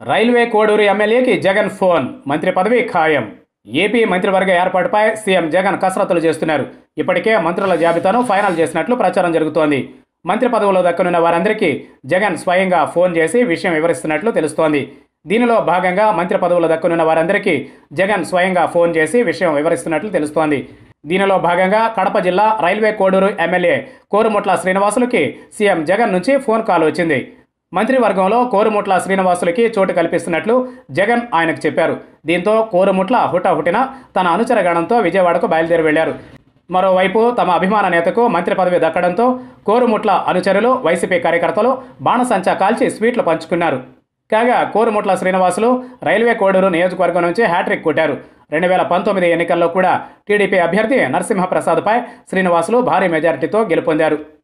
railway Koduru ఎమ్మెల్యేకి Jagan phone మంత్రి పదవి ఖాయం ఏపీ మంత్రివర్గ ఏర్పాటుపై సీఎం జగన్ కసరత్తులు చేస్తున్నారు ఇప్పటికే మంత్రుల జాబితాను ఫైనల్ చేసినట్లు ప్రచారం జరుగుతోంది మంత్రి పదవులు దక్కనున్న వారందరికీ జగన్ స్వయంగా ఫోన్ చేసి విషయం వివరిస్తున్నట్లు తెలుస్తోంది దీనిలో భాగంగా మంత్రి పదవులు దక్కనున్న వారందరికీ జగన్ స్వయంగా ఫోన్ చేసి విషయం వివరిస్తున్నట్లు తెలుస్తోంది దీనిలో భాగంగా కడప జిల్లా రైల్వే కోడూరు ఎమ్మెల్యే కోరుముట్ల శ్రీనివాసులకి సీఎం జగన్ నుంచి ఫోన్ కాల్ వచ్చింది మంత్రివర్గంలో కోరుముట్ల శ్రీనివాసులకి చోటు కల్పిస్తున్నట్లు జగన్ ఆయనకు చెప్పారు దీంతో కోరుముట్ల హుటాహుటిన తన అనుచర గణంతో విజయవాడకు బయలుదేరి వెళ్లారు మరోవైపు తమ అభిమాన నేతకు మంత్రి పదవి దక్కడంతో కోరుముట్ల అనుచరులు వైసీపీ కార్యకర్తలు బాణసంచా కాల్చి స్వీట్లు పంచుకున్నారు కాగా కోరుముట్ల శ్రీనివాసులు రైల్వే కోడూరు నియోజకవర్గం నుంచి హ్యాట్రిక్ కొట్టారు రెండు వేల పంతొమ్మిది ఎన్నికల్లో కూడా టీడీపీ అభ్యర్థి నరసింహప్రసాద్పై శ్రీనివాసులు భారీ మెజారిటీతో గెలుపొందారు